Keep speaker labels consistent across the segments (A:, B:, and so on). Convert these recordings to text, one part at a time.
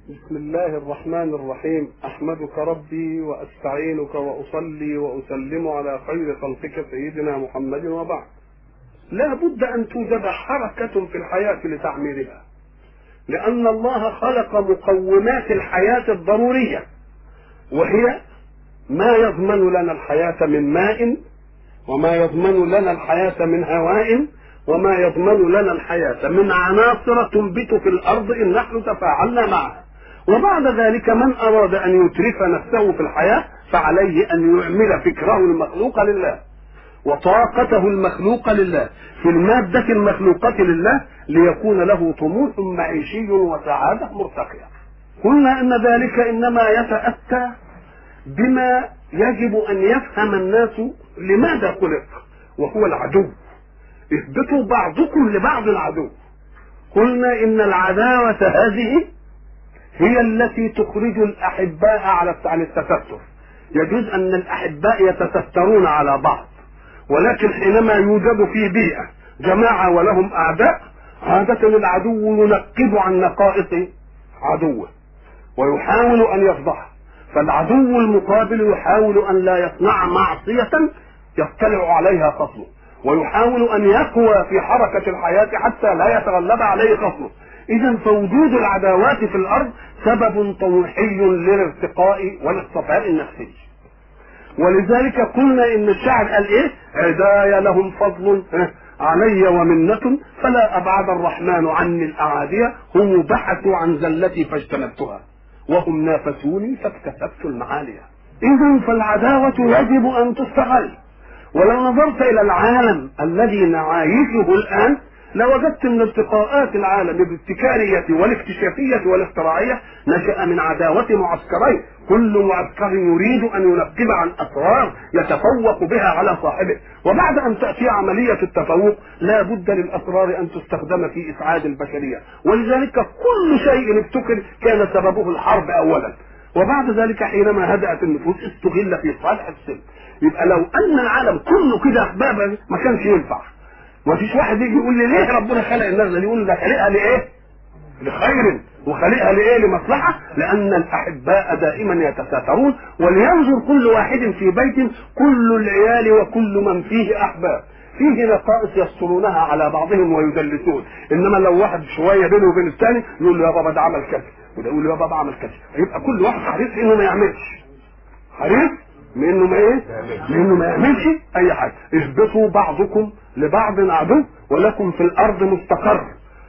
A: بسم الله الرحمن الرحيم احمدك ربي واستعينك واصلي واسلم على خير خلقك سيدنا محمد وبعد لا بد ان توجد حركه في الحياه لتعميرها لان الله خلق مقومات الحياه الضروريه وهي ما يضمن لنا الحياه من ماء وما يضمن لنا الحياه من هواء وما يضمن لنا الحياه من عناصر تنبت في الارض ان نحن تفاعلنا معها وبعد ذلك من أراد أن يترف نفسه في الحياة فعليه أن يعمل فكره المخلوق لله وطاقته المخلوقة لله في المادة المخلوقة لله ليكون له طموح معيشي وسعادة مرتقية قلنا أن ذلك إنما يتأتى بما يجب أن يفهم الناس لماذا خلق وهو العدو اثبتوا بعضكم لبعض العدو قلنا إن العداوة هذه هي التي تخرج الاحباء على عن التستر يجوز ان الاحباء يتسترون على بعض ولكن حينما يوجد في بيئه جماعه ولهم اعداء عاده العدو ينقب عن نقائص عدوه ويحاول ان يفضحه فالعدو المقابل يحاول ان لا يصنع معصيه يطلع عليها خصمه ويحاول ان يقوى في حركه الحياه حتى لا يتغلب عليه خصمه اذا فوجود العداوات في الارض سبب طموحي للارتقاء والاصطفاء النفسي ولذلك قلنا ان الشاعر قال ايه عداي لهم فضل علي ومنة فلا أبعد الرحمن عني الأعادية هم بحثوا عن زلتي فاجتنبتها وهم نافسوني فاكتسبت المعالية إذا فالعداوة يجب أن تستغل ولو نظرت إلى العالم الذي نعايشه الآن لوجدت ان التقاءات العالم بالابتكارية والاكتشافية والاختراعية نشأ من عداوة معسكرين كل معسكر يريد ان ينقب عن اسرار يتفوق بها على صاحبه وبعد ان تأتي عملية التفوق لا بد للاسرار ان تستخدم في اسعاد البشرية ولذلك كل شيء ابتكر كان سببه الحرب اولا وبعد ذلك حينما هدأت النفوس استغل في صالح السلم يبقى لو ان العالم كله كده احبابا ما كانش ينفع ما فيش واحد يجي يقول لي ليه ربنا خلق الناس دي يقول ده خلقها لايه؟ لخير وخلقها لايه؟ لمصلحه لان الاحباء دائما يتساترون ولينظر كل واحد في بيت كل العيال وكل من فيه احباب فيه نقائص يسترونها على بعضهم ويدلسون انما لو واحد شويه بينه وبين الثاني يقول له يا بابا ده عمل كذا وده يقول له يا بابا عمل كذا يبقى كل واحد حريص انه ما يعملش حريص من انه ما ايه؟ من انه ما يعملش اي حاجه اهبطوا بعضكم لبعض عدو ولكم في الارض مستقر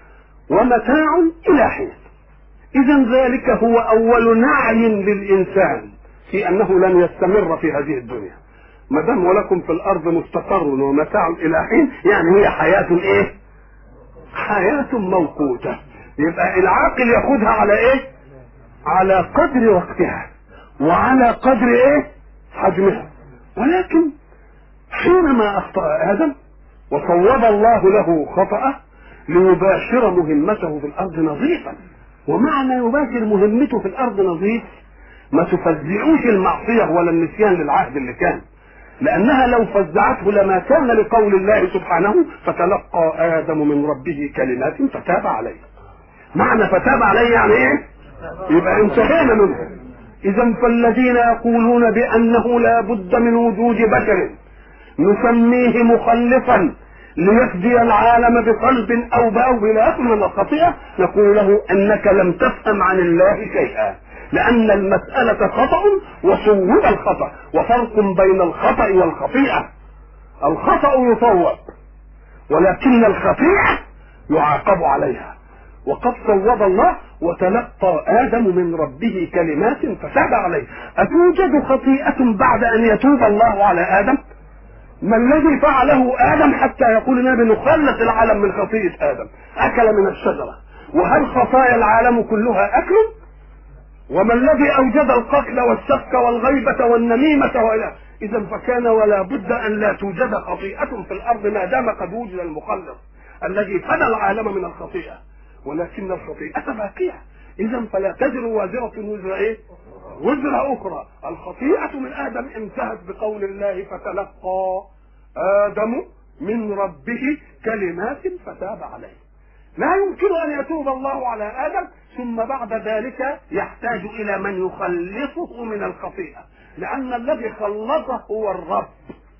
A: ومتاع الى حين اذا ذلك هو اول نعي للانسان في انه لن يستمر في هذه الدنيا ما دام ولكم في الارض مستقر ومتاع الى حين يعني هي حياه ايه حياه موقوته يبقى العاقل ياخذها على ايه على قدر وقتها وعلى قدر ايه حجمها ولكن حينما اخطا ادم وصوب الله له خطأه ليباشر مهمته في الأرض نظيفا ومعنى يباشر مهمته في الأرض نظيف ما تفزعوش المعصية ولا النسيان للعهد اللي كان لأنها لو فزعته لما كان لقول الله سبحانه فتلقى آدم من ربه كلمات فتاب عليه معنى فتاب عليه يعني إيه؟ يبقى انتهينا منه إذا فالذين يقولون بأنه لا بد من وجود بشر نسميه مخلصا ليفدي العالم بقلب او باو الى اخر من الخطيئه نقول له انك لم تفهم عن الله شيئا لان المساله خطا وصوب الخطا وفرق بين الخطا والخطيئه الخطا يصوب ولكن الخطيئه يعاقب عليها وقد صوب الله وتلقى ادم من ربه كلمات فتاب عليه اتوجد خطيئه بعد ان يتوب الله على ادم ما الذي فعله ادم حتى يقول النبي نخلص العالم من خطيئه ادم اكل من الشجره وهل خطايا العالم كلها اكل وما الذي اوجد القتل والسفك والغيبه والنميمه والى اذا فكان ولا بد ان لا توجد خطيئه في الارض ما دام قد وجد المخلص الذي فدى العالم من الخطيئه ولكن الخطيئه باقيه اذا فلا تزر وازره وزر ايه وزر أخرى الخطيئة من آدم انتهت بقول الله فتلقى آدم من ربه كلمات فتاب عليه لا يمكن ان يتوب الله على ادم ثم بعد ذلك يحتاج الى من يخلصه من الخطيئه لان الذي خلصه هو الرب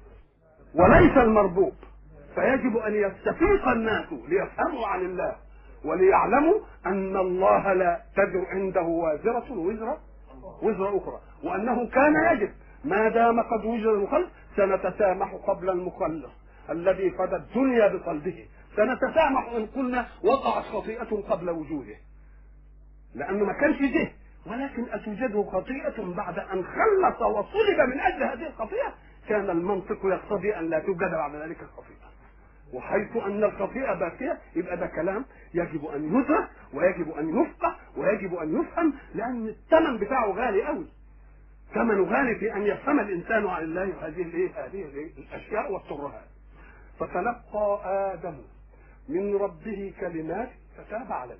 A: وليس المربوب فيجب ان يستفيق الناس ليفهموا عن الله وليعلموا ان الله لا تدر عنده وازره وزر وزر اخرى وانه كان يجب ما دام قد وجد المخلص سنتسامح قبل المخلص الذي فدى الدنيا بقلبه سنتسامح ان قلنا وقعت خطيئه قبل وجوده لانه ما كانش جه ولكن اتوجده خطيئه بعد ان خلص وصلب من اجل هذه الخطيئه كان المنطق يقتضي ان لا توجد بعد ذلك الخطيئه وحيث ان الخطيئه باقيه يبقى ده كلام يجب ان يدرك ويجب ان يفقه ويجب ان يفهم لان الثمن بتاعه غالي قوي ثمنه غالي في ان يفهم الانسان عن الله هذه الايه هذه الايه الاشياء والترهات فتلقى ادم من ربه كلمات فتاب عليه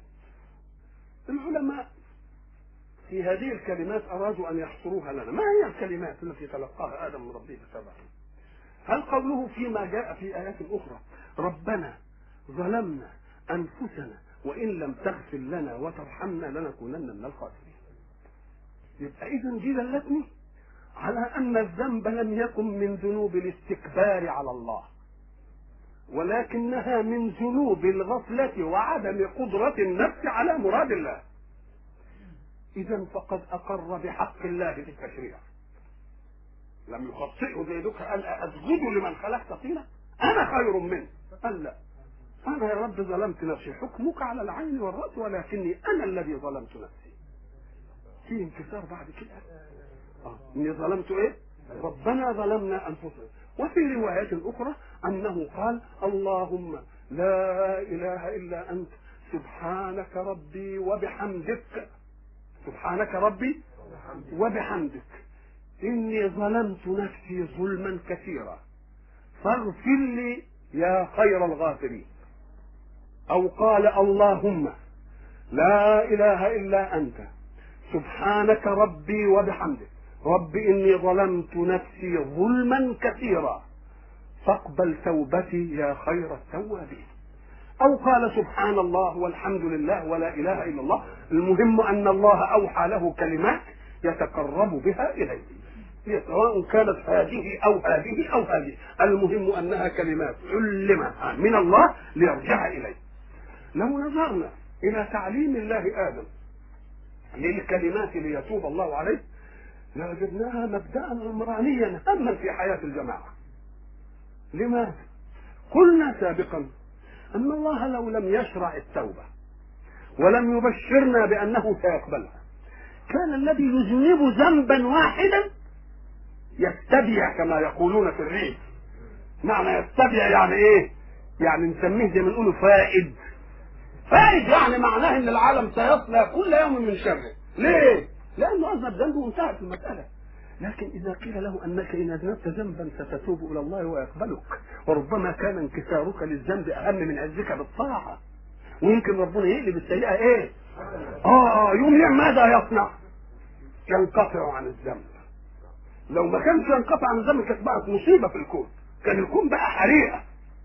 A: العلماء في هذه الكلمات ارادوا ان يحصروها لنا ما هي الكلمات التي تلقاها ادم من ربه فتاب عليه هل قوله فيما جاء في ايات اخرى ربنا ظلمنا انفسنا وان لم تغفر لنا وترحمنا لنكونن من الخاسرين يبقى اذا دي دلتني على ان الذنب لم يكن من ذنوب الاستكبار على الله ولكنها من ذنوب الغفلة وعدم قدرة النفس على مراد الله إذا فقد أقر بحق الله في التشريع لم يخطئه زي دوك قال أسجد لمن خلقت طينا أنا خير منه قال لا أنا يا رب ظلمت نفسي حكمك على العين والرأس ولكني أنا الذي ظلمت نفسي في انكسار بعد كده آه. إني ظلمت إيه ربنا ظلمنا أنفسنا وفي روايات أخرى أنه قال اللهم لا إله إلا أنت سبحانك ربي وبحمدك سبحانك ربي وبحمدك إني ظلمت نفسي ظلما كثيرا فاغفر لي يا خير الغافرين أو قال اللهم لا إله إلا أنت سبحانك ربي وبحمدك رب إني ظلمت نفسي ظلما كثيرا فاقبل توبتي يا خير التوابين أو قال سبحان الله والحمد لله ولا إله إلا الله المهم أن الله أوحى له كلمات يتقرب بها إليه سواء كانت هذه أو هذه أو هذه المهم أنها كلمات علمها من الله ليرجع إليه لو نظرنا إلى تعليم الله آدم للكلمات ليتوب الله عليه لوجدناها مبدأ عمرانيا هما في حياة الجماعة لماذا؟ قلنا سابقا أن الله لو لم يشرع التوبة ولم يبشرنا بأنه سيقبلها كان الذي يذنب ذنبا واحدا يتبع كما يقولون في الريف معنى يتبع يعني ايه يعني نسميه زي ما نقوله فائد فائد يعني معناه ان العالم سيصلى كل يوم من شره ليه لانه اذنب ذنبه وانتهت المساله لكن اذا قيل له انك ان اذنبت ذنبا ستتوب الى الله ويقبلك وربما كان انكسارك للذنب اهم من عزك بالطاعه ويمكن ربنا يقلب السيئه ايه اه يوم ماذا يصنع ينقطع عن الذنب لو ما كانش ينقطع عن الذنب كانت بقت مصيبه في الكون كان الكون بقى حريقه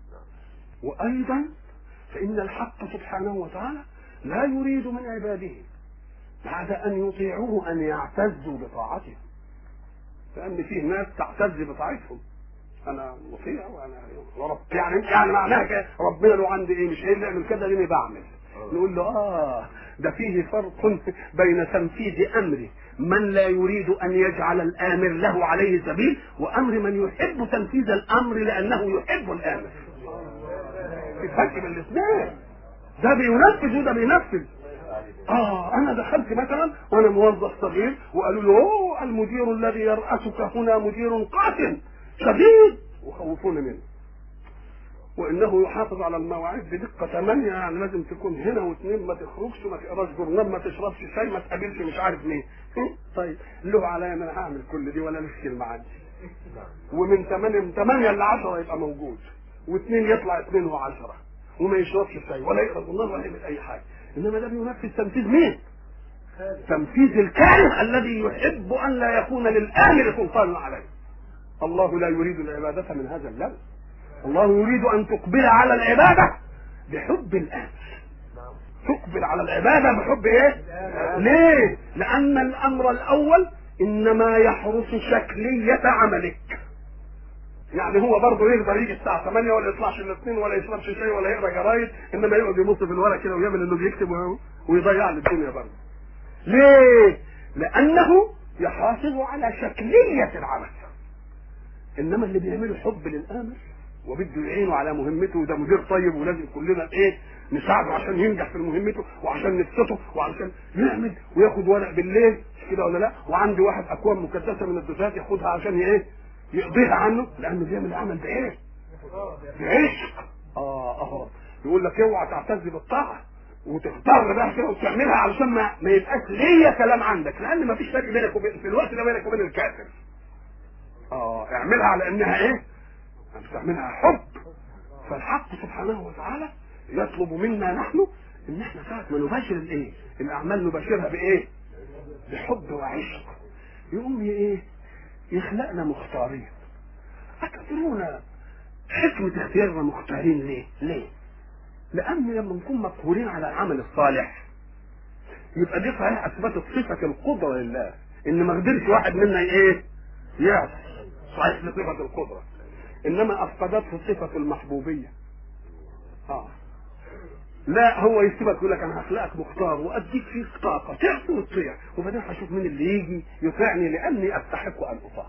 A: وايضا فان الحق سبحانه وتعالى لا يريد من عباده بعد ان يطيعوه ان يعتزوا بطاعته لان فيه ناس تعتز بطاعتهم انا مطيع وانا ورب يعني يعني معناها كده ربنا له عندي ايه مش هي اللي يعمل كده لاني بعمل نقول له اه ده فيه فرق بين تنفيذ امر من لا يريد ان يجعل الامر له عليه سبيل وامر من يحب تنفيذ الامر لانه يحب الامر في فرق بين الاثنين ده بينفذ وده بينفذ اه انا دخلت مثلا وانا موظف صغير وقالوا له اوه المدير الذي يرأسك هنا مدير قاتل شديد وخوفوني منه وانه يحافظ على المواعيد بدقه ثمانية يعني لازم تكون هنا واثنين ما تخرجش ما تقراش جورنال ما تشربش شاي ما تقابلش مش عارف مين طيب له عليا انا هعمل كل دي ولا لسه المعاد ومن 8 من 8 ل 10 يبقى موجود واثنين يطلع اثنين وعشرة وما يشربش شاي ولا يقرا جورنال ولا يعمل اي حاجه انما ده بينفذ تنفيذ مين؟ تنفيذ الكائن الذي يحب ان لا يكون للامر سلطان عليه الله لا يريد العبادة من هذا اللون الله يريد أن تقبل على العبادة بحب الآمر تقبل على العباده بحب ايه ليه لان الامر الاول انما يحرس شكليه عملك يعني هو برضه يقدر يجي الساعه 8 ولا يطلعش الاثنين ولا يشربش شاي ولا يقرا جرايد انما يقعد يبص في الورق كده ويعمل انه بيكتب ويضيع لي الدنيا برضه ليه لانه يحافظ على شكليه العمل انما اللي بيعمله حب للامر وبده يعينه على مهمته وده مدير طيب ولازم كلنا ايه نساعده عشان ينجح في مهمته وعشان نبسطه وعشان يعمل وياخد ورق بالليل مش كده ولا لا وعندي واحد اكواب مكدسه من الدفات ياخدها عشان ايه يقضيها عنه لانه بيعمل العمل بايه؟ بعشق اه اه يقول لك اوعى تعتز بالطاعه وتختار بقى كده وتعملها علشان ما, ما يبقاش ليا كلام عندك لان ما فيش فرق بينك وبين في الوقت ده بينك وبين الكافر اه اعملها على انها ايه؟ بتعملها حب فالحق سبحانه وتعالى يطلب منا نحن ان احنا ساعه ما نباشر الايه؟ الاعمال نباشرها بايه؟ بحب وعشق يقوم ايه؟ يخلقنا مختارين أتدرون حكمة اختيارنا مختارين ليه؟ ليه؟ لأن لما نكون مقهورين على العمل الصالح يبقى دي صحيح أثبتت صفة القدرة لله إن ما قدرش واحد منا إيه؟ يعصي صحيح لصفة القدرة إنما أفقدته صفة المحبوبية آه لا هو يسيبك يقول لك انا هخلقك مختار واديك فيك طاقه تعصي وتطيع وبعدين هشوف مين اللي يجي يطيعني لاني استحق ان اطاع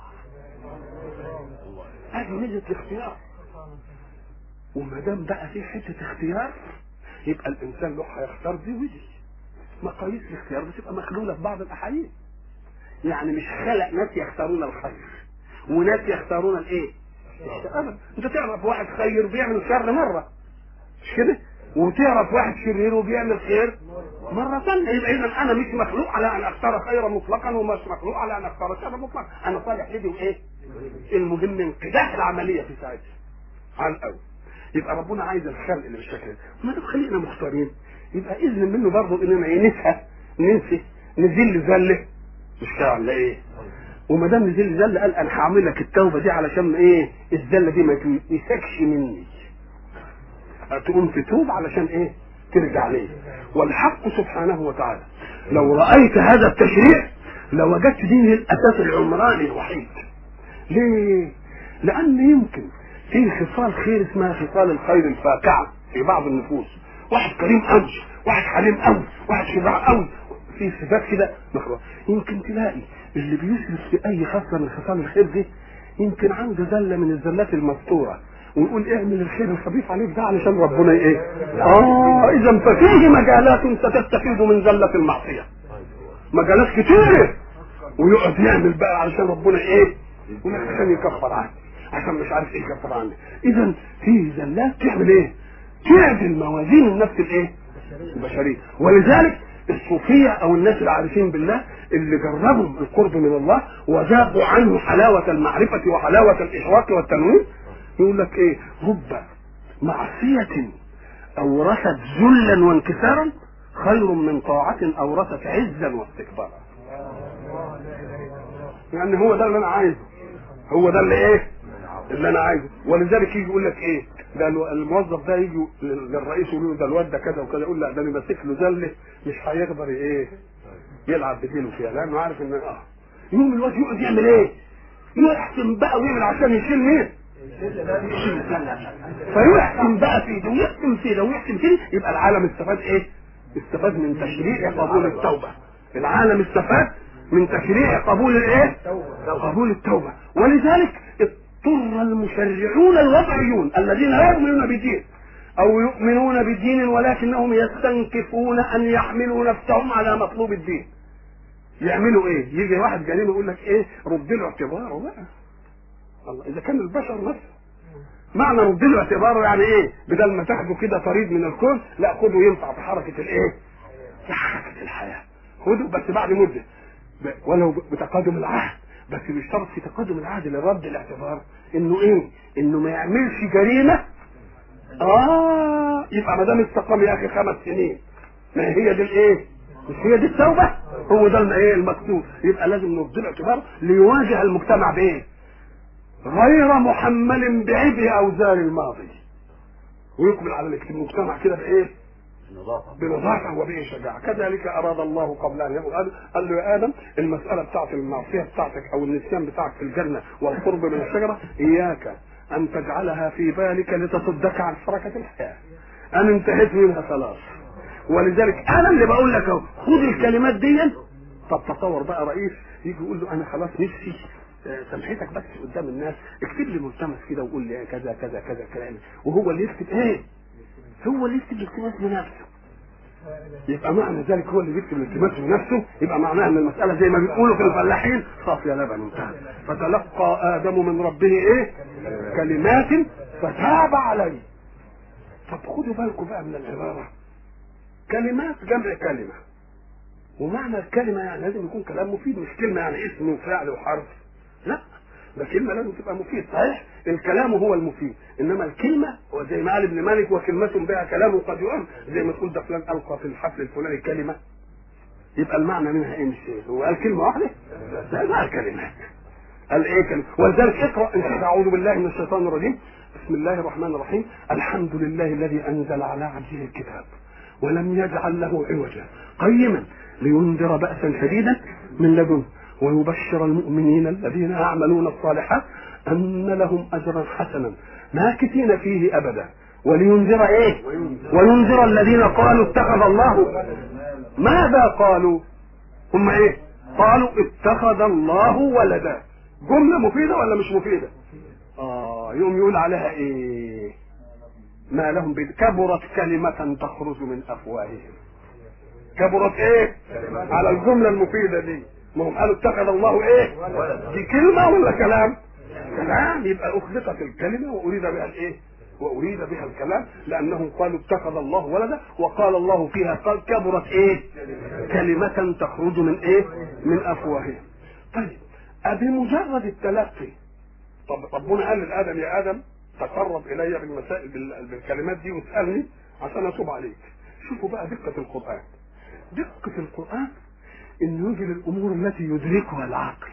A: هذه ميزه الاختيار وما دام بقى في حته اختيار يبقى الانسان له هيختار دي ودي مقاييس الاختيار بتبقى مخلوله في بعض الاحايين يعني مش خلق ناس يختارون الخير وناس يختارون الايه؟ ابدا انت تعرف واحد خير بيعمل شر مره مش كده؟ وتعرف واحد شرير وبيعمل خير مرة ثانية يبقى إذا أنا مش مخلوق على أن أختار خيرا مطلقا ومش مخلوق على أن أختار شرا مطلقا أنا صالح لدي وإيه؟ المهم انقداح العملية في ساعتها على الأول يبقى ربنا عايز الخلق اللي بالشكل ده ما دام خلقنا مختارين يبقى إذن منه برضه إننا إيه ننسى ننسى نزل زلة مش كده ولا إيه؟ وما دام نزل زلة قال أنا هعمل لك التوبة دي علشان إيه؟ الزلة دي ما تمسكش مني تقوم تتوب علشان ايه ترجع ليه والحق سبحانه وتعالى لو رأيت هذا التشريع لوجدت دين الأساس العمراني الوحيد ليه لأن يمكن في خصال خير اسمها خصال الخير الفاكعة في بعض النفوس واحد كريم قوي واحد حليم قوي واحد شجاع قوي في صفات كده مخلوق يمكن تلاقي اللي بيسرف في اي خصله من خصال الخير دي يمكن عنده زله من الزلات المستوره ويقول اعمل الخير الخفيف عليك ده علشان ربنا ايه اه اذا ففيه مجالات ستستفيد من زلة المعصية مجالات كتير ويقعد يعمل بقى علشان ربنا ايه عشان يكفر عنه عشان مش عارف ايه يكفر عنه اذا في زلات تعمل ايه تعدل موازين النفس الايه البشرية ولذلك الصوفية او الناس العارفين بالله اللي جربوا القرب من الله وذاقوا عنه حلاوة المعرفة وحلاوة الاشراق والتنوير يقول لك ايه رب معصية اورثت ذلا وانكسارا خير من طاعة اورثت عزا واستكبارا يعني هو ده اللي انا عايزه هو ده اللي ايه اللي انا عايزه ولذلك يجي يقول لك ايه ده الموظف ده يجي للرئيس يقول له ده الواد ده كذا وكذا يقول لا ده انا ماسك له زله مش هيقدر ايه يلعب بديله فيها لانه عارف ان اه يقوم الواد يقعد يعمل ايه؟ يحسن بقى ويعمل عشان يشيل مين؟ فيحكم بقى في ده ويحكم في ده ويحكم في يبقى العالم استفاد ايه؟ استفاد من تشريع قبول التوبه العالم استفاد من تشريع قبول الايه؟ قبول التوبه ولذلك اضطر المشرعون الوضعيون الذين لا يؤمنون بدين او يؤمنون بدين ولكنهم يستنكفون ان يحملوا نفسهم على مطلوب الدين يعملوا ايه؟ يجي واحد جريمه يقول لك ايه؟ رد له اعتباره بقى الله اذا كان البشر نفسه معنى رد له اعتباره يعني ايه بدل ما تاخده كده طريد من الكون لا خده ينفع في حركه الايه في حركه الحياه خده بس بعد مده ولو بتقادم العهد بس بيشترط في تقادم العهد لرد الاعتبار انه ايه انه ما يعملش جريمه اه يبقى ما دام استقام يا اخي خمس سنين ما هي دي الايه مش هي دي التوبه هو ده ايه المكتوب يبقى لازم نرد الاعتبار ليواجه المجتمع بايه غير محمل بعبء اوزار الماضي ويقبل على المجتمع كده بايه بنظافه وبه شجاعه كذلك اراد الله قبل ان يقول قال, قال له يا ادم المساله بتاعت المعصيه بتاعتك او النسيان بتاعك في الجنه والقرب من الشجره اياك ان تجعلها في بالك لتصدك عن حركه الحياه انا انتهيت منها خلاص ولذلك انا اللي بقول لك اهو خد الكلمات دي طب تصور بقى رئيس يجي يقول له انا خلاص نفسي سامحتك بس قدام الناس اكتب لي ملتمس كده وقول لي كذا كذا كذا كلام وهو اللي يكتب ايه هو اللي يكتب الالتماس بنفسه يبقى معنى ذلك هو اللي بيكتب الالتماس بنفسه يبقى معناها ان المساله زي ما بيقولوا في الفلاحين صافيه لبن انتهى فتلقى ادم من ربه ايه كلمات فتاب عليه طب خدوا بالكم بقى من العباره كلمات جمع كلمه ومعنى الكلمه يعني لازم يكون كلام مفيد مش كلمه يعني اسم وفعل وحرف لا ده كلمه لازم تبقى مفيد صحيح الكلام هو المفيد انما الكلمه وزي ما قال ابن مالك وكلمه بها كلام قد يؤم زي ما تقول ده فلان القى في الحفل الفلاني كلمه يبقى المعنى منها ايه مش ايه هو قال كلمه واحده لا ده كلمات قال ايه كلمه ولذلك اقرا ان شئت اعوذ بالله من الشيطان الرجيم بسم الله الرحمن الرحيم الحمد لله الذي انزل على عبده الكتاب ولم يجعل له عوجا قيما لينذر بأسا شديدا من لدنه ويبشر المؤمنين الذين يعملون الصالحات أن لهم أجرا حسنا ماكثين فيه أبدا ولينذر إيه وينذر الذين قالوا اتخذ الله ماذا قالوا هم إيه قالوا اتخذ الله ولدا جملة مفيدة ولا مش مفيدة آه يوم يقول عليها إيه ما لهم بد... كبرت كلمة تخرج من أفواههم كبرت إيه على الجملة المفيدة دي ما هم قالوا اتخذ الله ايه دي كلمه ولا كلام كلام يبقى اخلقت الكلمه واريد بها الايه واريد بها الكلام لانهم قالوا اتخذ الله ولدا وقال الله فيها قال كبرت ايه كلمه تخرج من ايه من افواههم طيب بمجرد التلقي طب ربنا قال لادم يا ادم تقرب الي بالمسائل بالكلمات دي واسالني عشان اتوب عليك شوفوا بقى دقه القران دقه القران انه يجي للامور التي يدركها العقل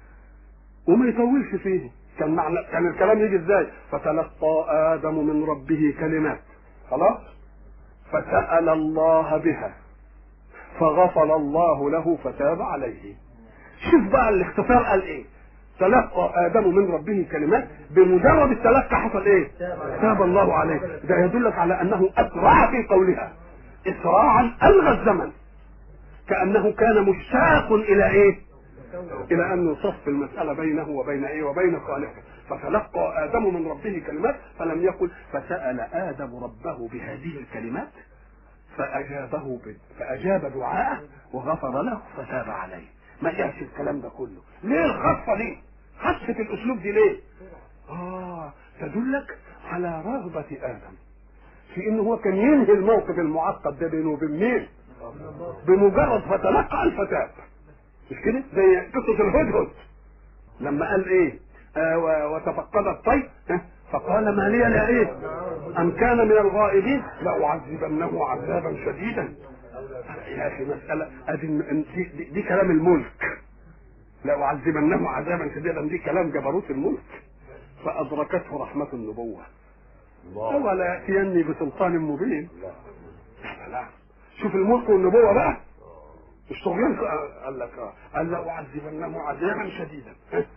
A: وما يطولش فيه كان معنى كان الكلام يجي ازاي فتلقى ادم من ربه كلمات خلاص فسال الله بها فغفر الله له فتاب عليه شوف بقى الاختصار قال ايه تلقى ادم من ربه كلمات بمجرد التلقى حصل ايه تاب الله عليه ده يدلك على انه اسرع في قولها اسراعا الغى الزمن كانه كان مشتاق الى ايه الى ان يصف المساله بينه وبين ايه وبين خالقه فتلقى ادم من ربه كلمات فلم يقل فسال ادم ربه بهذه الكلمات فاجابه فاجاب دعاءه وغفر له فتاب عليه ما جاش الكلام ده كله ليه الخاصه دي خاصه الاسلوب دي ليه اه تدلك على رغبه ادم في انه هو كان ينهي الموقف المعقد ده بينه وبين مين بمجرد فتلقى الفتاة مش كده زي قصة الهدهد لما قال ايه آه وتفقد الطير فقال ما لي لا ايه ام كان من الغائبين لأعذبنه عذابا شديدا يا اخي مسألة ادي دي, دي, دي كلام الملك لأعذبنه عذابا شديدا دي كلام جبروت الملك فأدركته رحمة النبوة ولا يأتيني بسلطان مبين لا شوف الملك والنبوة بقى مش طغيان قال لك قال لأعذبنه عذابا شديدا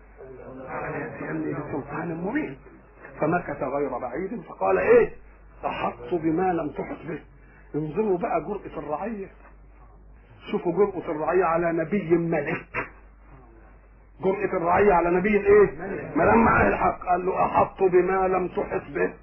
A: يأتيني بسلطان مبين فمكث غير بعيد فقال ايه احط بما لم تحط به انظروا بقى جرأة الرعية شوفوا جرأة الرعية على نبي ملك جرأة الرعية على نبي ايه ما لما معاه الحق قال له احط بما لم تحط به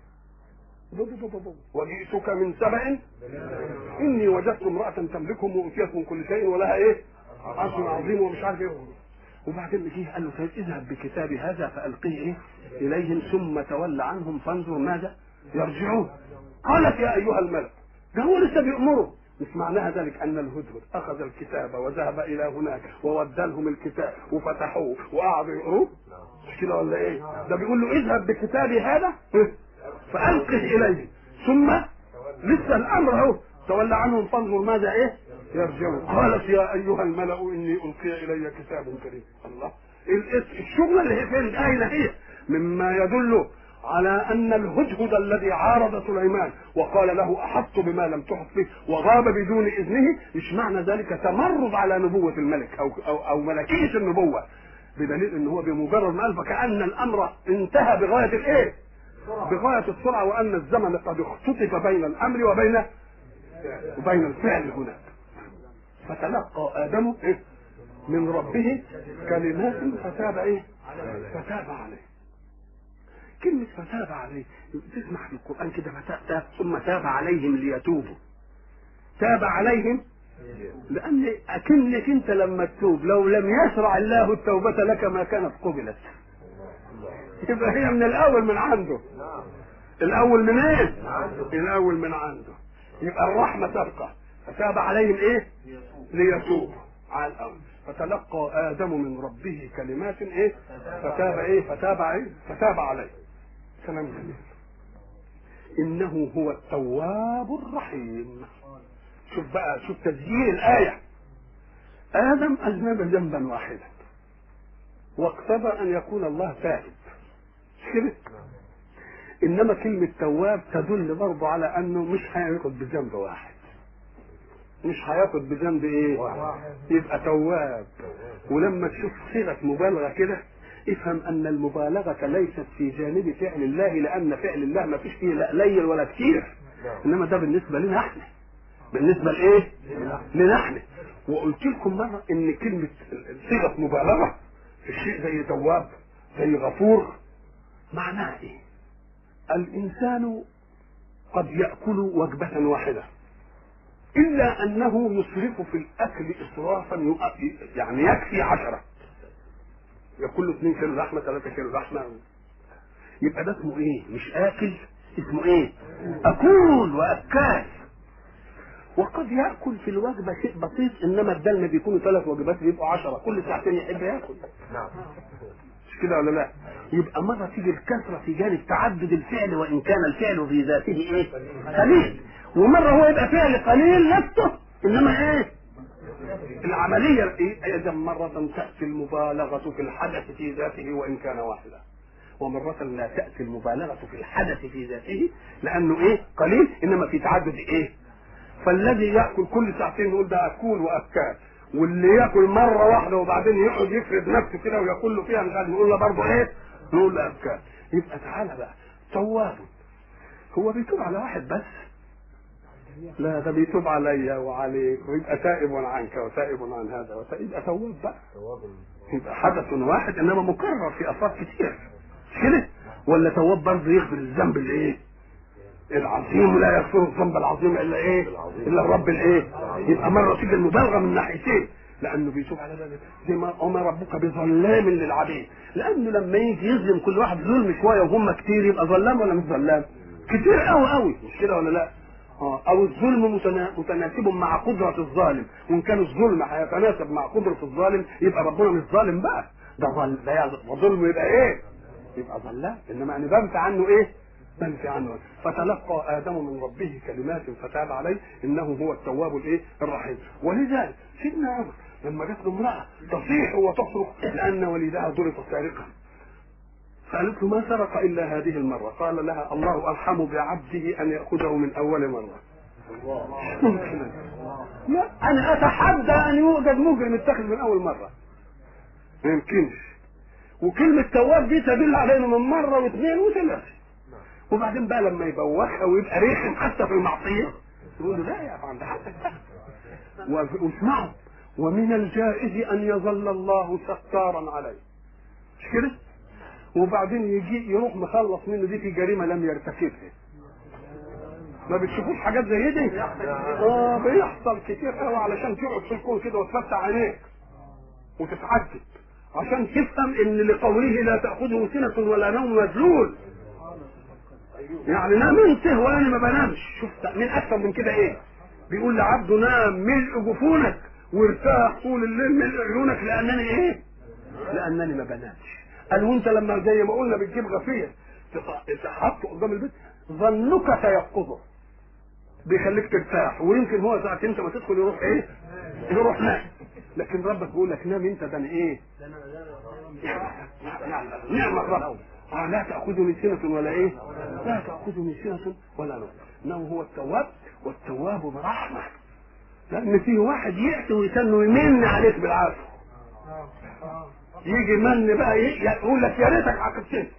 A: وجئتك من سبأ اني وجدت امرأة تملكهم وأوتيت من كل شيء ولها ايه عرش عظيم ومش عارف ايه وبعدين جه قال له طيب اذهب بكتابي هذا فألقيه ايه اليهم ثم تول عنهم فانظر ماذا يرجعون قالت يا ايها الملك ده هو لسه بيأمره مش معناها ذلك ان الهدهد اخذ الكتاب وذهب الى هناك وودى لهم الكتاب وفتحوه وقعدوا يقروه مش كده ولا ايه ده بيقول له اذهب بكتابي هذا فألقه إليه ثم لسه الأمر أهو تولى عنهم فانظر ماذا إيه يرجعون قالت يا أيها الملأ إني ألقي إلي كتاب كريم الله الشغلة اللي هي فين أين هي مما يدل على ان الهدهد الذي عارض سليمان وقال له احط بما لم تحط به وغاب بدون اذنه مش معنى ذلك تمرد على نبوه الملك او او, أو ملكيه النبوه بدليل ان هو بمجرد ما قال فكان الامر انتهى بغايه الايه؟ بغايه السرعه وان الزمن قد اختطف بين الامر وبين وبين الفعل هناك فتلقى ادم إيه؟ من ربه كلمات فتاب ايه؟ فتاب عليه كلمة فتاب عليه تسمع في القرآن كده فتاب ثم تاب عليهم ليتوبوا تاب عليهم لأن أكنك أنت لما تتوب لو لم يشرع الله التوبة لك ما كانت قبلت يبقى هي من الأول من عنده الأول من إيه؟ الأول من عنده يبقى الرحمة تبقى فتاب عليهم إيه؟ ليتوبوا على الأول فتلقى آدم من ربه كلمات إيه؟ فتاب إيه؟ فتاب إيه؟ فتاب عليه كلام جميل إنه هو التواب الرحيم شوف بقى شوف تسجيل الآية آدم أذنب ذنبا واحدا واقتضى أن يكون الله تائب مش كده؟ إنما كلمة تواب تدل برضه على أنه مش هياخد بذنب واحد مش هياخد بذنب ايه؟ يبقى تواب ولما تشوف صيغه مبالغه كده افهم ان المبالغه ليست في جانب فعل الله لان فعل الله ما فيش فيه لا قليل ولا كتير انما ده بالنسبه لنا احنا بالنسبه لايه؟ لنا احنا وقلت لكم مره ان كلمه صيغه مبالغه في الشيء زي تواب زي غفور معناها ايه؟ الانسان قد ياكل وجبه واحده الا انه يسرف في الاكل اسرافا يعني يكفي عشره ياكل له 2 كيلو لحمه 3 كيلو لحمه يبقى ده اسمه ايه؟ مش اكل اسمه ايه؟ اكول واكال وقد ياكل في الوجبه شيء بسيط انما الدلم بيكونوا ثلاث وجبات بيبقوا 10 كل ساعتين يحب ياكل
B: نعم
A: مش كده ولا لا؟ يبقى مرة تيجي الكثرة في جانب تعدد الفعل وإن كان الفعل في ذاته إيه؟ قليل ومرة هو يبقى فعل قليل نفسه إنما إيه؟ العملية إيه؟ إذا مرة تأتي المبالغة في الحدث في ذاته وإن كان واحدا ومرة لا تأتي المبالغة في الحدث في ذاته لأنه إيه؟ قليل إنما في تعدد إيه؟ فالذي يأكل كل ساعتين يقول ده أكول وأكال واللي ياكل مره واحده وبعدين يقعد يفرد نفسه كده وياكل له فيها مش عارف نقول له برضه ايه؟ نقول له ابكار يبقى تعالى بقى تواب هو بيتوب على واحد بس لا ده بيتوب عليا وعليك ويبقى تائب عنك وتائب عن هذا وتائب يبقى تواب بقى
B: تواب
A: يبقى حدث واحد انما مكرر في افراد كتير مش كده؟ ولا تواب برضه يغفر الذنب الايه؟ العظيم ولا يغفر الذنب العظيم الا ايه؟ الا الرب الايه؟ يبقى مره تيجي المبالغه من ناحيتين لانه بيتوب على ذلك زي ما وما ربك بظلام للعبيد لانه لما يجي يظلم كل واحد ظلم شويه وهم كتير يبقى ظلام ولا مش ظلام؟ كتير قوي قوي مش كده ولا لا؟ اه او الظلم متنا- متناسب مع قدره الظالم وان كان الظلم هيتناسب مع قدره الظالم يبقى ربنا مش ظالم بقى ده ظل ده يا- ظلم يبقى ايه؟ يبقى ظلام انما انا بنفي عنه ايه؟ بنفي عنه فتلقى ادم من ربه كلمات فتاب عليه انه هو التواب الايه؟ الرحيم ولذلك سيدنا عمر لما جت له امراه تصيح وتصرخ لان وليدها ضرب سارقا قالت له ما سرق الا هذه المره قال لها الله ارحم بعبده ان ياخذه من اول مره مش ممكن لا انا اتحدى ان يوجد مجرم اتخذ من اول مره ما يمكنش وكلمة تواب دي تدل على انه من مرة واثنين وثلاثة وبعدين بقى لما يبوخها ويبقى ريحم حتى في المعصية يقول له لا يا عند حدك بقى و- واسمعوا ومن الجائز ان يظل الله ستارا عليه مش كده؟ وبعدين يجي يروح مخلص منه دي في جريمة لم يرتكبها ما بتشوفوش حاجات زي دي؟ اه بيحصل كتير قوي علشان تقعد في الكون كده وتفتح عينيك وتتعجب عشان تفهم ان لقوله لا تاخذه سنه ولا نوم مذلول يعني نام انت وانا ما بنامش شوف من اكثر من كده ايه بيقول لعبده نام ملء جفونك وارتاح طول الليل ملء عيونك لانني ايه لانني ما بنامش قال وانت لما زي ما قلنا بتجيب غفير تح- تحطه قدام البيت ظنك سيقظه بيخليك ترتاح ويمكن هو ساعة انت ما تدخل يروح ايه يروح نام لكن ربك بيقول لك نام انت ده أنا ايه نعم الرب آه لا تأخذني سنة ولا إيه؟ لا تأخذني سنة ولا نوم إنه هو التواب والتواب برحمة لأن فيه واحد يأتي ويتنه يمن عليك بالعافية يجي من بقى يقول لك يا ريتك عاقبتني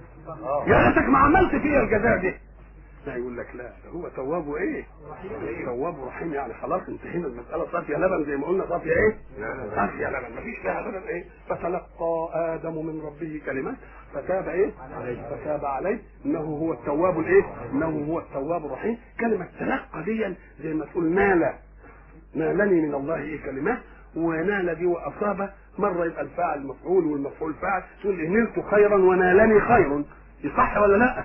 A: يا ريتك ما عملت فيا الجزاء دي لا يقول لك لا ده هو تواب ايه تواب رحيم يعني خلاص انتهينا المساله صافيه لبن زي ما قلنا صافيه ايه صافيه لبن مفيش فيها لبن ايه فتلقى ادم من ربه كلمات فتاب ايه فتاب عليه انه هو التواب الايه انه هو التواب الرحيم كلمه تلقى دي زي ما تقول نال نالني من الله ايه كلمات ونال دي واصاب مره يبقى الفاعل مفعول والمفعول فاعل تقول إيه نلت خيرا ونالني خير يصح ولا لا؟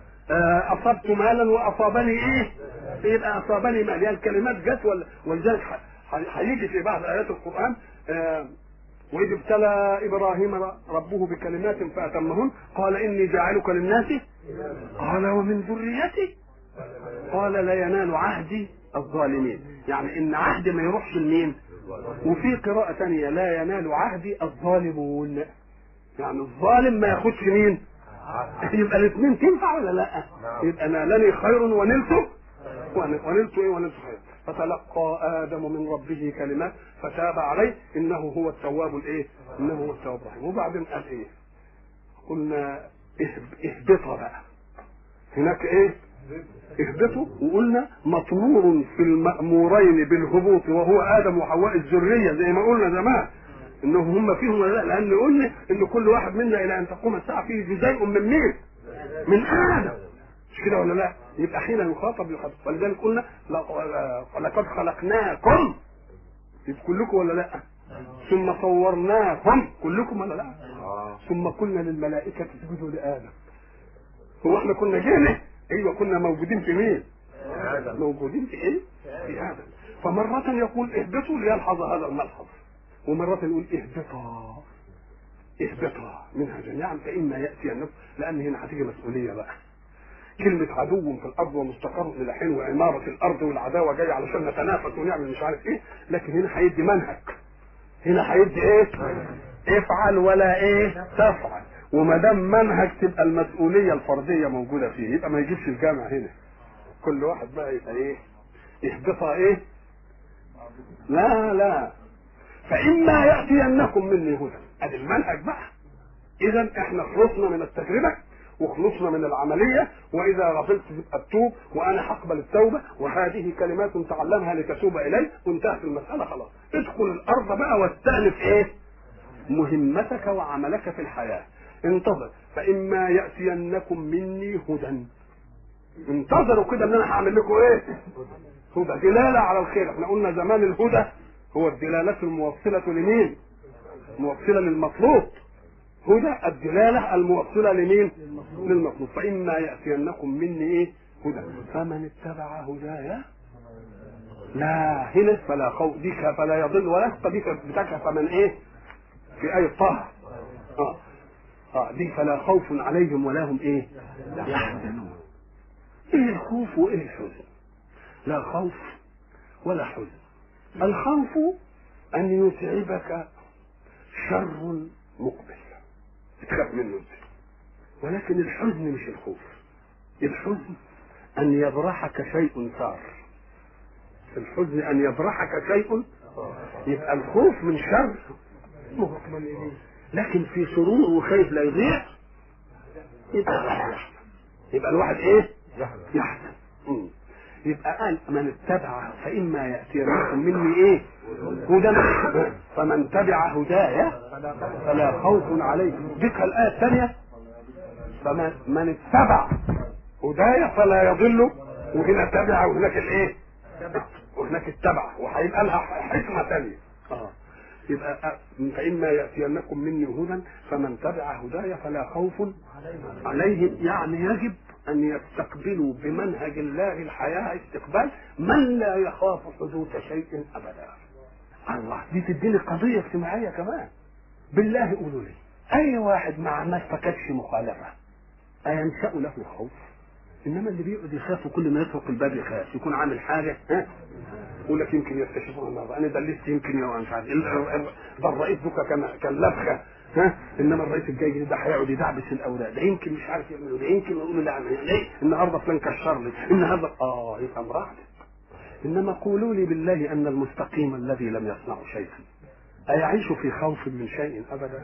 A: اصبت مالا واصابني ايه؟ يبقى اصابني مال يعني الكلمات جت ولا ولذلك هيجي في بعض ايات القران آه واذ ابتلى ابراهيم ربه بكلمات فاتمهن قال اني جاعلك للناس قال ومن ذريتي قال لا ينال عهدي الظالمين يعني ان عهد ما يروحش لمين وفي قراءة ثانية لا ينال عهدي الظالمون يعني الظالم ما ياخدش مين يبقى الاثنين تنفع ولا لا يبقى نالني خير ونلته ونلت ايه ونلت خير فتلقى ادم من ربه كلمات فتاب عليه انه هو التواب الايه انه هو التواب الرحيم وبعدين قال ايه قلنا اهبطا بقى هناك ايه اهبطوا وقلنا مطمور في المأمورين بالهبوط وهو ادم وحواء الذريه زي ما قلنا زمان انهم هم فيهم ولا لا لان قلنا ان كل واحد منا الى ان تقوم الساعه فيه جزيء من مين؟ من ادم مش كده ولا لا؟ يبقى حين يخاطب يخاطب ولذلك قلنا لقد خلقناكم يبقى كلكم ولا لا؟ ثم صورناكم كلكم ولا لا؟ ثم قلنا للملائكه اسجدوا لادم هو احنا كنا جينا ايوه كنا موجودين في مين؟ آدم. موجودين في ايه؟ في ادم فمرة يقول اهبطوا ليلحظ هذا الملحظ ومرة يقول اهبطا اهبطا منها جميعا فإما يأتي النفس لأن هنا هتيجي مسؤولية بقى كلمة عدو في الأرض ومستقر إلى حين وعمارة الأرض والعداوة جاية علشان نتنافس ونعمل مش عارف إيه لكن هنا هيدي منهج هنا هيدي إيه؟ افعل ولا إيه؟ تفعل وما دام منهج تبقى المسؤولية الفردية موجودة فيه يبقى ما يجيبش الجامع هنا كل واحد بقى يبقى إيه؟ اهبطها إيه؟ لا لا فإما يأتينكم مني هدى ادي المنهج بقى اذا احنا خلصنا من التجربة وخلصنا من العملية واذا غفلت تبقى التوب وانا هقبل التوبة وهذه كلمات تعلمها لتتوب الي وانتهت المسألة خلاص ادخل الارض بقى واستأنف ايه مهمتك وعملك في الحياة انتظر فاما يأتينكم مني هدى انتظروا كده ان انا هعمل لكم ايه هدى دلالة على الخير احنا قلنا زمان الهدى هو الدلالة الموصلة لمين موصلة للمطلوب هدى الدلالة الموصلة لمين للمطلوب فإما يأتينكم مني إيه هدى فمن اتبع هدايا لا هنا فلا خوف دي فلا يضل ولا يشقى دي بتاعك فمن ايه في اي طه اه اه دي فلا خوف عليهم ولا هم ايه يحزنون ايه الخوف وايه الحزن لا خوف ولا حزن الخوف ان يتعبك شر مقبل تخاف منه انت ولكن الحزن مش الخوف الحزن ان يبرحك شيء صار الحزن ان يبرحك شيء يبقى الخوف من شر مطمئن اليه لكن في سرور وخايف لا يضيع يبقى الواحد يحزن يبقى الواحد ايه يحزن مم. يبقى قال من اتبع فإما يأتينكم مني إيه هدى فمن تبع هدايا فلا خوف عليهم ذكر الآية الثانية فمن من اتبع هدايا فلا يضل وهنا تبع وهناك الايه وهناك اتبع وهيبقى لها حكمة ثانية اه يبقى فإما يأتينكم مني هدى فمن تبع هدايا فلا خوف عليهم يعني يجب أن يستقبلوا بمنهج الله الحياة استقبال من لا يخاف حدوث شيء أبدا الله دي تديني قضية اجتماعية كمان بالله قولوا لي أي واحد مع ما ارتكبش مخالفة أينشأ له خوف إنما اللي بيقعد يخاف وكل ما يطرق الباب يخاف يكون عامل حاجة ها يقول لك يمكن يكتشفون النهارده انا دلست يمكن يا مش عارف ضرئت بك كان كان لبخه ها انما الرئيس الجاي ده هيقعد يدعبس الاوراق ده يمكن مش عارف يعمله ده يمكن يقول له لا اعمل ليه النهارده فلان كشر لي النهارده اه يبقى امرأة انما قولوا لي بالله ان المستقيم الذي لم يصنع شيئا ايعيش في خوف من شيء ابدا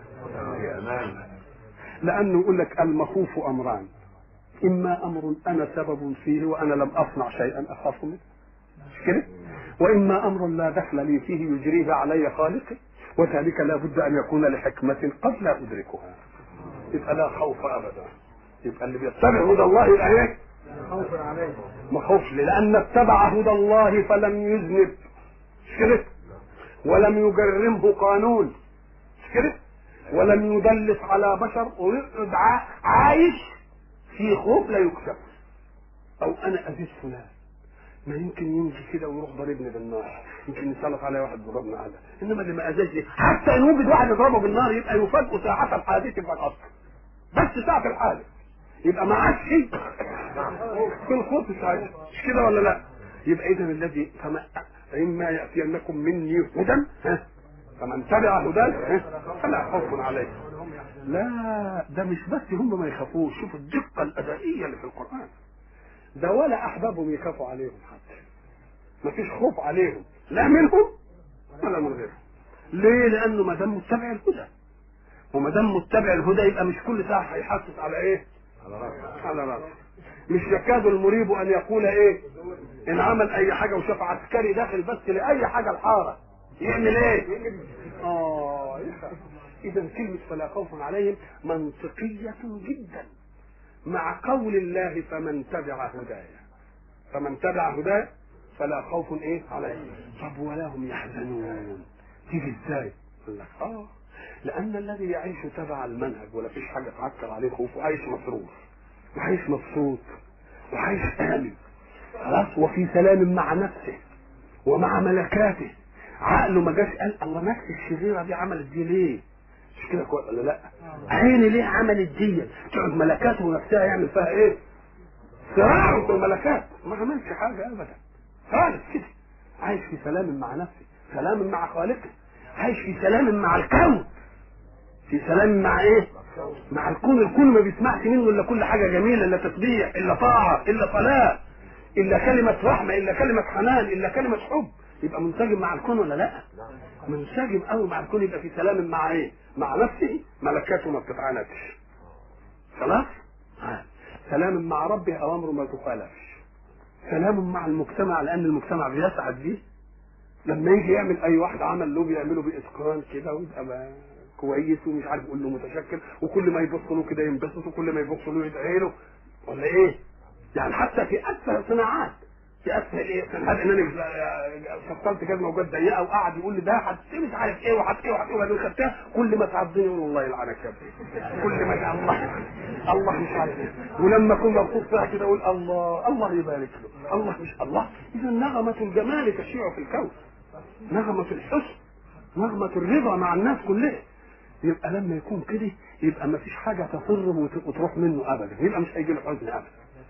A: لانه يقول لك المخوف امران اما امر انا سبب فيه وانا لم اصنع شيئا اخاف منه مش كده واما امر لا دخل لي فيه يجريه علي خالقي وذلك لا بد ان يكون لحكمه قد لا ادركها يبقى لا خوف ابدا يبقى اللي بيتبع هدى الله يبقى ايه
B: خوف عليه
A: ما خوفش ليه؟ لان اتبع هدى الله فلم يذنب مش كده ولم يجرمه قانون مش كده ولم يدلس على بشر ويقعد ع- عايش في خوف لا يكسب او انا اذيت فلان ما يمكن يمشي كده ويروح ضاربني بالنار يمكن يسلط علي واحد ضربني على انما اللي ما اذاش دي حتى ان وجد واحد يضربه بالنار يبقى يفاجئ ساعة الحادث فقط بس ساعة الحادث يبقى ما عادش شيء في الخوف ساعتها مش كده ولا لا يبقى اذا الذي فما اما ياتينكم مني هدى ها فمن تبع هداي ها فلا خوف عليه لا ده مش بس هم ما يخافوش شوف الدقه الادائيه اللي في القران ده ولا احبابهم يخافوا عليهم حتى ما فيش خوف عليهم لا منهم ولا من غيرهم ليه لانه ما دام متبع الهدى وما دام متبع الهدى يبقى مش كل ساعه هيحسس على ايه على راسه مش يكاد المريب ان يقول ايه ان عمل اي حاجه وشاف عسكري داخل بس لاي حاجه الحاره يعمل ايه اه يخاف اذا كلمه فلا خوف عليهم منطقيه جدا مع قول الله فمن تبع هدايا فمن تبع هدايا فلا خوف ايه عليهم طب ولا هم يحزنون تيجي ازاي يقول لك اه لان الذي يعيش تبع المنهج ولا فيش حاجه تعكر عليه خوف وعايش مسرور وعايش مبسوط وعايش امن خلاص وفي سلام مع نفسه ومع ملكاته عقله ما جاش قال الله نفس الشريره دي عملت دي ليه مش كده كويس ولا لا عيني ليه عملت دي تقعد ملكاته ونفسها يعمل فيها ايه صراع في الملكات ما عملش حاجه ابدا خالص كده عايش في سلام مع نفسه سلام مع خالقه عايش في سلام مع الكون في سلام مع ايه مع الكون الكون ما بيسمعش منه الا كل حاجه جميله الا تسبيح الا طاعه الا صلاه الا كلمه رحمه الا كلمه حنان الا كلمه حب يبقى منسجم مع الكون ولا لا منسجم قوي مع الكون يبقى في سلام مع ايه مع نفسه ملكاته ما بتتعاندش خلاص آه. سلام مع ربه اوامره ما تخالفش سلام مع المجتمع لان المجتمع بيسعد بيه لما يجي يعمل اي واحد عمل له بيعمله باتقان كده ويبقى ما- كويس ومش عارف يقول له متشكر وكل ما يبص له كده ينبسط وكل ما يبص له يدعي له ولا ايه؟ يعني حتى في اسفل الصناعات في اسفل ايه؟ صناعات ان انا فصلت جزمه وجت ضيقه وقعد يقول لي ده هت مش عارف ايه وهت ايه وهت ايه وبعدين خدتها كل ما تعضني يقول والله يلعنك يا ابني كل ما شاء الله الله مش عارف ايه ولما اكون مبسوط فيها كده اقول الله الله يبارك له الله مش الله اذا نغمه الجمال تشيع في الكون نغمه الحسن نغمه الرضا مع الناس كلها يبقى لما يكون كده يبقى ما فيش حاجه تفر وت- وتروح منه ابدا يبقى مش هيجي له حزن ابدا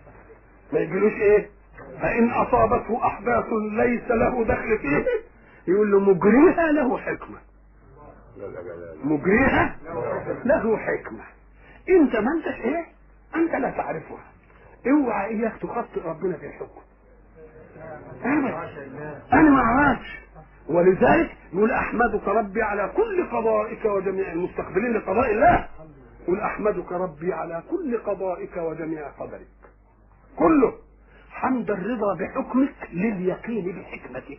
A: ما يجيلوش ايه فان اصابته احداث ليس له دخل فيه يقول له مجريها له حكمه مجريها له حكمه انت ما انتش ايه انت لا تعرفها اوعى اياك تخطئ ربنا في الحكم أبدا. انا ما اعرفش ولذلك يقول احمدك ربي على كل قضائك وجميع المستقبلين لقضاء الله يقول احمدك ربي على كل قضائك وجميع قدرك كله حمد الرضا بحكمك لليقين بحكمتك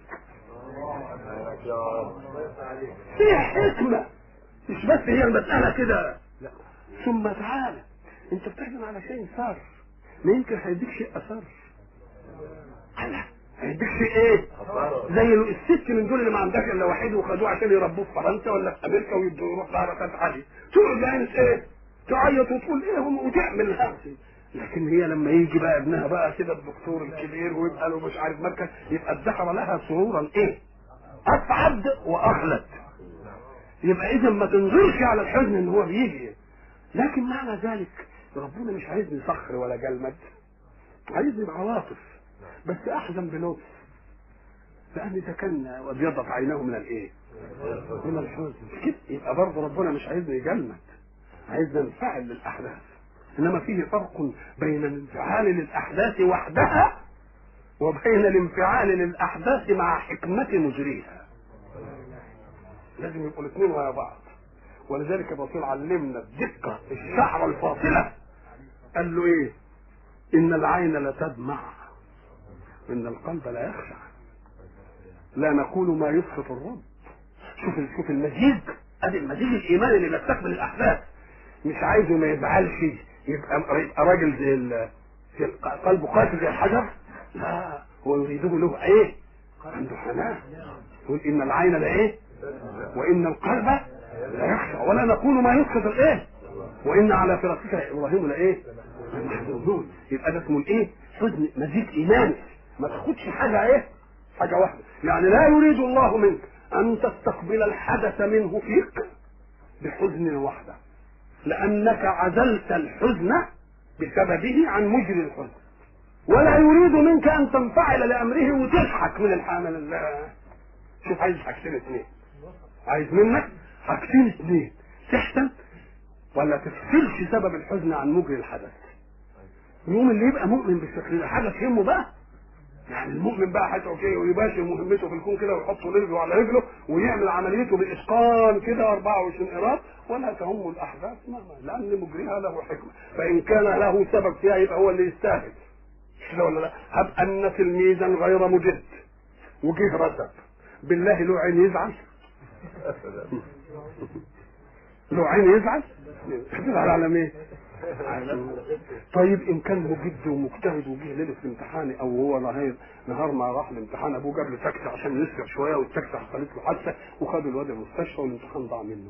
A: فيها حكمة مش بس هي المسألة كده لا ثم تعالى انت بتحزن على شيء صار ما يمكن هيديك شيء اثر لا هيديك شيء ايه زي الست من دول اللي ما عندهاش الا واحد وخدوه عشان يربوه في فرنسا ولا في امريكا ويدوا يروح دارة عليه تقعد يعني ايه تعيط وتقول ايه هم وتعمل هاتي لكن هي لما يجي بقى ابنها بقى كده الدكتور الكبير ويبقى له مش عارف مركز يبقى ادخر لها سرورا ايه اسعد واخلد يبقى اذا ما تنظرش على الحزن ان هو بيجي لكن معنى ذلك ربنا مش عايزني صخر ولا جلمد عايزني بعواطف بس احزن بلطف لان اذا كان وابيضت عيناه من الايه من الحزن مش كده يبقى برضه ربنا مش عايزنا يجلد عايزنا ننفعل للاحداث انما فيه فرق بين الانفعال للاحداث وحدها وبين الانفعال للاحداث مع حكمه مجريها لازم يبقوا الاثنين ويا بعض ولذلك الرسول علمنا الدقه الشعره الفاصله قال له ايه ان العين لتدمع ان القلب لا يخشع لا نقول ما يسخط الرب شوف شوف المزيج ادي المزيج الايماني اللي بيستقبل الاحداث مش عايزه ما يزعلش يبقى يبقى راجل زي ال... زي قلبه قاسي زي الحجر لا هو يريده له ايه عنده حنان يقول ان العين لا ايه وان القلب لا يخشع ولا نقول ما يسقط الايه وان على فراقك يا ابراهيم لايه محزونون يبقى ده اسمه الايه حزن مزيج ايماني ما تاخدش حاجه ايه حاجه واحده يعني لا يريد الله منك ان تستقبل الحدث منه فيك بحزن وحده لانك عزلت الحزن بسببه عن مجري الحزن ولا يريد منك ان تنفعل لامره وتضحك من الحامل شوف عايز حاجتين اثنين عايز منك حاجتين اثنين تحسن ولا تفصلش سبب الحزن عن مجري الحدث يوم اللي يبقى مؤمن بالشكل ده حاجه تهمه بقى يعني المؤمن بقى هيدعو كده ويباشر مهمته في الكون كده ويحط رجله على رجله ويعمل عمليته باتقان كده 24 قراط ولا تهم الاحداث ما لان مجريها له حكمه فان كان له سبب فيها يبقى هو اللي يستاهل كده ولا لا؟ هب ان تلميذا غير مجد وجه رتب بالله له عين يزعل له عين يزعل يزعل على مين؟ طيب ان كان مجد ومجتهد وجه ليله الامتحان او هو نهار نهار ما راح الامتحان ابوه جاب له تاكسي عشان يسرع شويه والتاكسي حصلت له حادثه وخدوا الواد المستشفى والامتحان ضاع منه.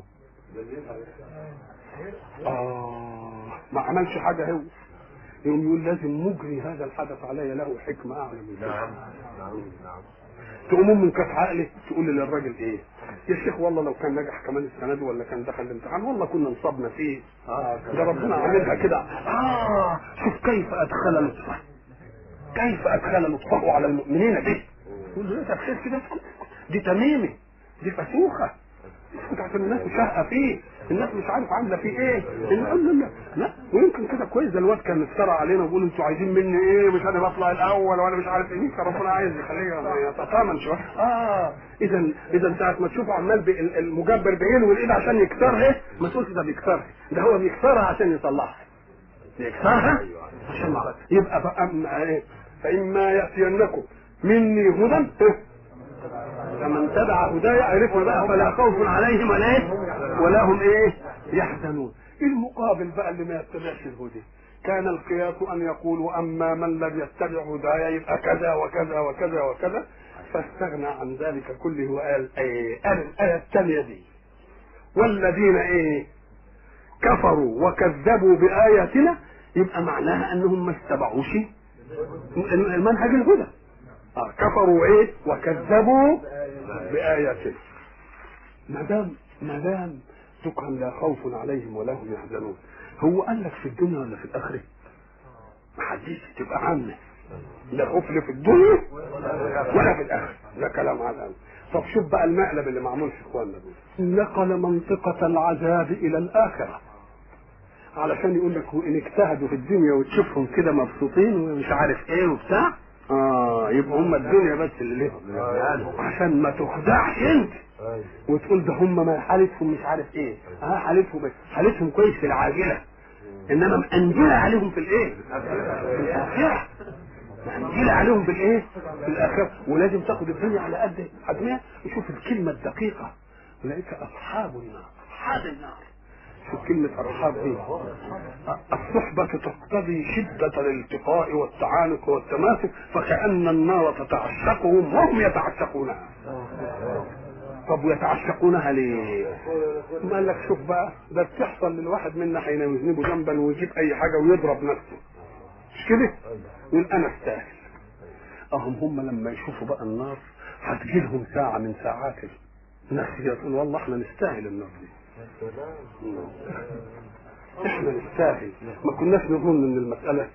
A: اه ما عملش حاجه هو يقوم يقول لازم مجري هذا الحدث علي له حكمه اعلى من نعم نعم نعم تقوم من كف عقلي تقول للراجل ايه يا شيخ والله لو كان نجح كمان السنه دي ولا كان دخل الامتحان والله كنا نصبنا فيه آه ده ربنا عاملها كده اه شوف كيف ادخل لطفه كيف ادخل لطفه على المؤمنين به يقول له ايه تفسير كده دي تميمه دي فسوخه بتاعت الناس شهقه فيه الناس مش عارف عامله فيه ايه نقول له لا لا ويمكن كده كويس ده الواد كان افترى علينا ويقول انتوا عايزين مني ايه مش انا بطلع الاول وانا مش عارف ايه كان ربنا عايز يخليه يتطامن شويه اه اذا اذا ساعه ما تشوفه عمال المجبر بعينه والايد عشان يكسرها ما تقولش ده بيكسرها ده هو بيكسرها عشان يصلحها بيكسرها عشان يصلحها يبقى فأما ايه فاما ياتينكم مني هدى فمن تبع هدايا عرفنا بقى فلا خوف عليهم ولا ايه ولا هم ايه يحزنون المقابل بقى اللي ما يتبعش الهدى كان القياس ان يقول واما من لم يتبع هدايا يبقى كذا وكذا وكذا وكذا فاستغنى عن ذلك كله وقال ايه قال الايه الثانيه دي والذين ايه كفروا وكذبوا باياتنا يبقى معناها انهم ما اتبعوش المنهج الهدى آه كفروا ايه وكذبوا بآياتنا ما دام ما دام تكن لا خوف عليهم ولا هم يحزنون هو قال لك في الدنيا ولا في الآخرة؟ ما حدش تبقى عامة لا خوف في الدنيا ولا في الآخرة ده كلام على طب شوف بقى المقلب اللي معمول في اخواننا دول نقل منطقة العذاب إلى الآخرة علشان يقول لك وإن اجتهدوا في الدنيا وتشوفهم كده مبسوطين ومش عارف إيه وبتاع اه يبقى هم الدنيا بس اللي لهم عشان ما تخدعش انت وتقول ده هم ما حالتهم مش عارف ايه اه حالتهم حالتهم كويس في العاجله انما مأنجلة عليهم في الايه؟ في الاخره مأنجلة عليهم في الايه؟ في الاخره ولازم تاخد الدنيا على قد حجمها وشوف الكلمه الدقيقه اولئك اصحاب النار اصحاب النار شوف كلمة أصحاب دي الصحبة تقتضي شدة الالتقاء والتعانق والتماسك فكأن النار تتعشقهم وهم يتعشقونها طب ويتعشقونها ليه؟ ما قال لك شوف بقى ده بتحصل للواحد منا حين يذنب ذنبا ويجيب أي حاجة ويضرب نفسه مش كده؟ يقول أنا أستاهل أهم هم لما يشوفوا بقى النار هتجيلهم ساعة من ساعات الناس يقول والله احنا نستاهل النار دي احنا نستاهل ما كناش نظن ان المسألة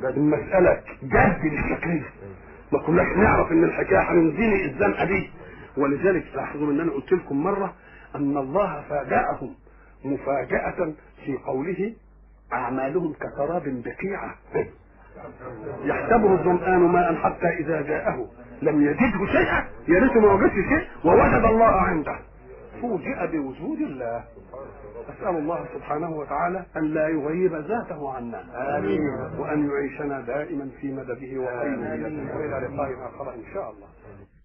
A: المسألة جد بالشكل ما كناش نعرف ان الحكاية هننزلي الزنقة دي ولذلك لاحظوا ان انا قلت لكم مره ان الله فاجأهم مفاجأة في قوله أعمالهم كسراب بقيعة يحسبه الظمآن ماء حتى إذا جاءه لم يجده شيئا يا ريته ما وجدش شيء ووجد الله عنده فوجئ بوجود الله أسأل الله سبحانه وتعالى أن لا يغيب ذاته عنا آمين وأن يعيشنا دائما في مدده وخيره وإلى لقاء آخر إن شاء الله